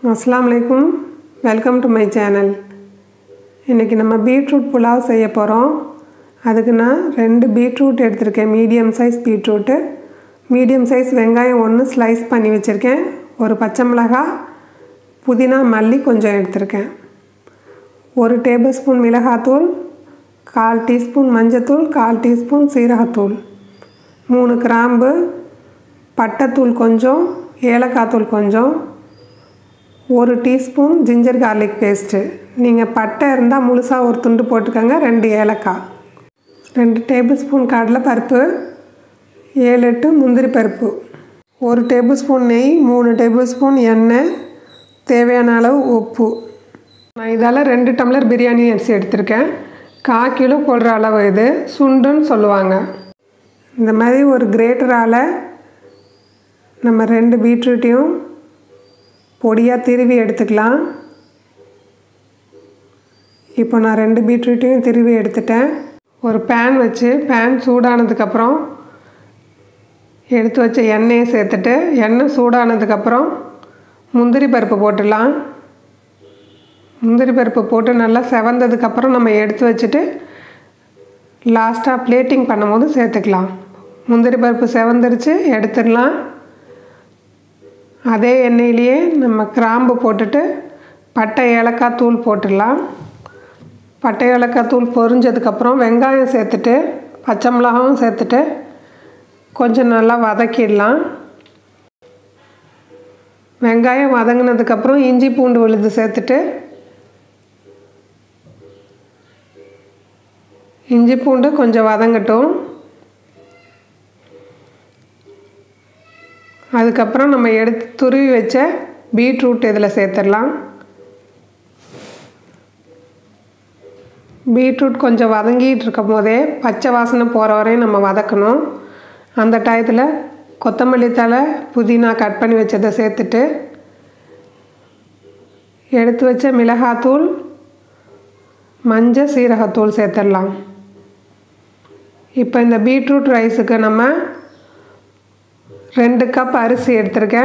அஸ்ஸலாமு அலைக்கும் welcome to my channel இன்றைக்கி நம்ம பீட்ரூட் புலாவ் செய்ய போகிறோம் அதுக்கு நான் ரெண்டு பீட்ரூட் எடுத்திருக்கேன் medium size beetroot medium size வெங்காயம் ஒன்று ஸ்லைஸ் பண்ணி வச்சுருக்கேன் ஒரு பச்சை மிளகாய் புதினா மல்லி கொஞ்சம் எடுத்திருக்கேன் ஒரு டேபிள் ஸ்பூன் மிளகாத்தூள் கால் டீஸ்பூன் மஞ்சத்தூள் கால் டீஸ்பூன் சீரகத்தூள் மூணு கிராம்பு பட்டைத்தூள் கொஞ்சம் ஏலக்காய் தூள் கொஞ்சம் ஒரு டீஸ்பூன் ஜிஞ்சர் கார்லிக் பேஸ்ட்டு நீங்கள் பட்டை இருந்தால் முழுசாக ஒரு துண்டு போட்டுக்கோங்க ரெண்டு ஏலக்காய் ரெண்டு டேபிள் ஸ்பூன் கடலை பருப்பு ஏழு எட்டு முந்திரி பருப்பு ஒரு டேபிள் ஸ்பூன் நெய் மூணு டேபிள் ஸ்பூன் எண்ணெய் தேவையான அளவு உப்பு நான் இதால் ரெண்டு டம்ளர் பிரியாணி அரிசி எடுத்திருக்கேன் கால் கிலோ போடுற அளவு இது சுண்டுன்னு சொல்லுவாங்க இந்த மாதிரி ஒரு கிரேட்டரால் நம்ம ரெண்டு பீட்ரூட்டையும் பொடியாக திருவி எடுத்துக்கலாம் இப்போ நான் ரெண்டு பீட்ரூட்டையும் திருவி எடுத்துட்டேன் ஒரு பேன் வச்சு பேன் சூடானதுக்கப்புறம் எடுத்து வச்ச எண்ணெயை சேர்த்துட்டு எண்ணெய் சூடானதுக்கப்புறம் முந்திரி பருப்பு போட்டுடலாம் முந்திரி பருப்பு போட்டு நல்லா செவந்ததுக்கப்புறம் நம்ம எடுத்து வச்சுட்டு லாஸ்ட்டாக பிளேட்டிங் பண்ணும்போது சேர்த்துக்கலாம் முந்திரி பருப்பு செவந்துருச்சு எடுத்துடலாம் அதே எண்ணெயிலேயே நம்ம கிராம்பு போட்டுட்டு பட்டை ஏலக்காய் தூள் போட்டுடலாம் பட்டை ஏலக்காய் தூள் பொரிஞ்சதுக்கப்புறம் வெங்காயம் சேர்த்துட்டு பச்சை மிளகாவும் சேர்த்துட்டு கொஞ்சம் நல்லா வதக்கிடலாம் வெங்காயம் வதங்கினதுக்கப்புறம் இஞ்சி பூண்டு விழுது சேர்த்துட்டு இஞ்சி பூண்டு கொஞ்சம் வதங்கட்டும் அதுக்கப்புறம் நம்ம எடுத்து துருவி வச்ச பீட்ரூட் இதில் சேர்த்துடலாம் பீட்ரூட் கொஞ்சம் வதங்கிட்டு இருக்கும் போதே பச்சை வாசனை போகிற வரையும் நம்ம வதக்கணும் அந்த டயத்தில் கொத்தமல்லி தலை புதினா கட் பண்ணி வச்சதை சேர்த்துட்டு எடுத்து வச்ச மிளகாத்தூள் மஞ்சள் சீரகத்தூள் சேர்த்துடலாம் இப்போ இந்த பீட்ரூட் ரைஸுக்கு நம்ம ரெண்டு கப் அரிசி எடுத்திருக்கேன்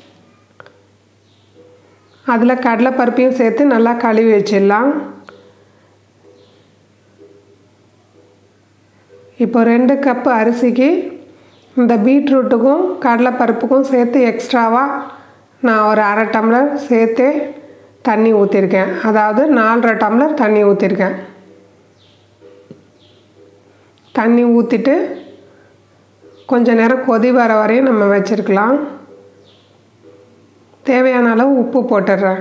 அதில் கடலைப்பருப்பையும் சேர்த்து நல்லா கழுவி வச்சிடலாம் இப்போ ரெண்டு கப்பு அரிசிக்கு இந்த பீட்ரூட்டுக்கும் கடலைப்பருப்புக்கும் சேர்த்து எக்ஸ்ட்ராவாக நான் ஒரு அரை டம்ளர் சேர்த்து தண்ணி ஊற்றிருக்கேன் அதாவது நாலரை டம்ளர் தண்ணி ஊற்றிருக்கேன் தண்ணி ஊற்றிட்டு கொஞ்சம் நேரம் கொதி வர வரையும் நம்ம வச்சுருக்கலாம் தேவையான அளவு உப்பு போட்டுடுறேன்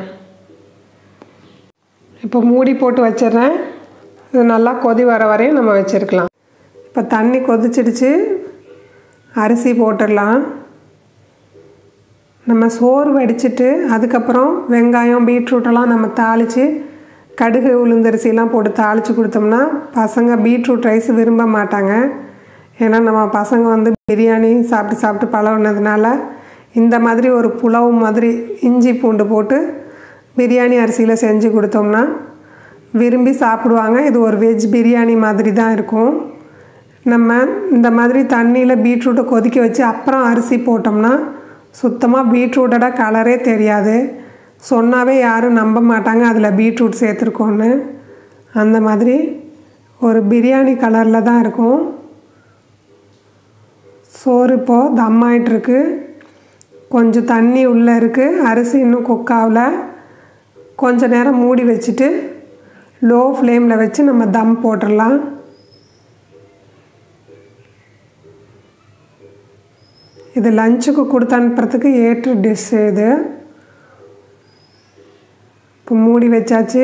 இப்போ மூடி போட்டு வச்சிடுறேன் இது நல்லா கொதி வர வரையும் நம்ம வச்சுருக்கலாம் இப்போ தண்ணி கொதிச்சிடுச்சு அரிசி போட்டுடலாம் நம்ம சோறு வடிச்சிட்டு அதுக்கப்புறம் வெங்காயம் பீட்ரூட்டெல்லாம் நம்ம தாளித்து கடுகு உளுந்தரிசிலாம் போட்டு தாளித்து கொடுத்தோம்னா பசங்க பீட்ரூட் ரைஸ் விரும்ப மாட்டாங்க ஏன்னா நம்ம பசங்க வந்து பிரியாணி சாப்பிட்டு சாப்பிட்டு பழகினதுனால இந்த மாதிரி ஒரு புலவு மாதிரி இஞ்சி பூண்டு போட்டு பிரியாணி அரிசியில் செஞ்சு கொடுத்தோம்னா விரும்பி சாப்பிடுவாங்க இது ஒரு வெஜ் பிரியாணி மாதிரி தான் இருக்கும் நம்ம இந்த மாதிரி தண்ணியில் பீட்ரூட்டை கொதிக்க வச்சு அப்புறம் அரிசி போட்டோம்னா சுத்தமாக பீட்ரூட்டோட கலரே தெரியாது சொன்னாவே யாரும் நம்ப மாட்டாங்க அதில் பீட்ரூட் சேர்த்துருக்கோன்னு அந்த மாதிரி ஒரு பிரியாணி கலரில் தான் இருக்கும் சோறு இப்போது தம் ஆகிட்டுருக்கு கொஞ்சம் தண்ணி உள்ளே இருக்குது அரிசி இன்னும் குக்காவில் கொஞ்ச நேரம் மூடி வச்சுட்டு லோ ஃப்ளேமில் வச்சு நம்ம தம் போட்டுடலாம் இது லஞ்சுக்கு கொடுத்து அனுப்புறதுக்கு ஏற்ற டிஷ் இது இப்போ மூடி வச்சாச்சு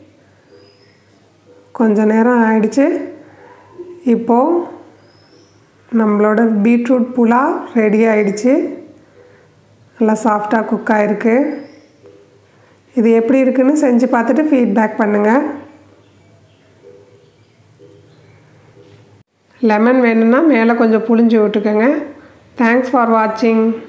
கொஞ்ச நேரம் ஆயிடுச்சு இப்போது நம்மளோட பீட்ரூட் புலாவ் ரெடி ஆயிடுச்சு நல்லா சாஃப்டாக குக் ஆகிருக்கு இது எப்படி இருக்குன்னு செஞ்சு பார்த்துட்டு ஃபீட்பேக் பண்ணுங்கள் லெமன் வேணும்னா மேலே கொஞ்சம் புளிஞ்சு விட்டுக்கோங்க தேங்க்ஸ் ஃபார் வாட்சிங்